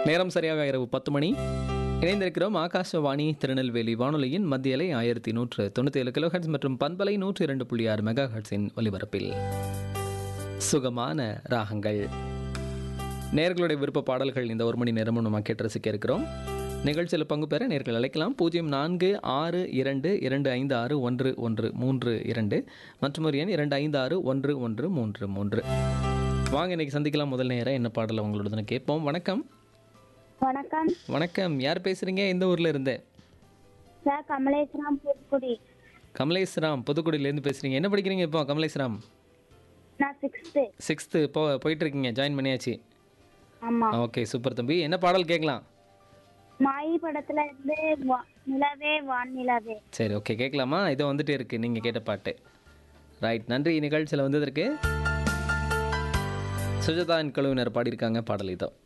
நேரம் சரியாக இரவு பத்து மணி இணைந்திருக்கிறோம் ஆகாஷவாணி திருநெல்வேலி வானொலியின் மத்தியலை ஆயிரத்தி நூற்று தொண்ணூற்றி ஏழு கிலோஹெட்ஸ் மற்றும் பண்பலை நூற்று இரண்டு புள்ளி ஆறு மெகா ஹெட்ஸின் ஒலிபரப்பில் சுகமான ராகங்கள் நேர்களுடைய விருப்ப பாடல்கள் இந்த ஒரு மணி நேரமும் நம்ம கேட்டு ரசிக்க இருக்கிறோம் நிகழ்ச்சியில் பங்கு பெற நேர்கள் அழைக்கலாம் பூஜ்ஜியம் நான்கு ஆறு இரண்டு இரண்டு ஐந்து ஆறு ஒன்று ஒன்று மூன்று இரண்டு மற்றும் ஒரு எண் இரண்டு ஐந்து ஆறு ஒன்று ஒன்று மூன்று மூன்று வாங்க இன்னைக்கு சந்திக்கலாம் முதல் நேரம் என்ன பாடலை உங்களோட கேட்போம் வணக்கம் வணக்கம் வணக்கம் யார் பேசுறீங்க எந்த ஊர்ல இருந்து சார் கமலேஸ்வரம் புதுக்குடி கமலேஷ் ராம் புதுக்குடியிலேருந்து பேசுறீங்க என்ன படிக்கிறீங்க இப்போ கமலேஷ் ராம் நான் சிக்ஸ்த்து சிக்ஸ்த்து போ போயிட்டு இருக்கீங்க ஜாயின் பண்ணியாச்சு ஆமா ஓகே சூப்பர் தம்பி என்ன பாடல் கேட்கலாம் மாயி படத்துல இருந்து வா- நிலவே வான் நிலவே சரி ஓகே கேட்கலாமா இதோ வந்துட்டே இருக்கு நீங்கள் கேட்ட பாட்டு ரைட் நன்றி நிகழ்ச்சியில் வந்ததற்கு சுஜதா குழுவினர் பாடியிருக்காங்க பாடல் இதோ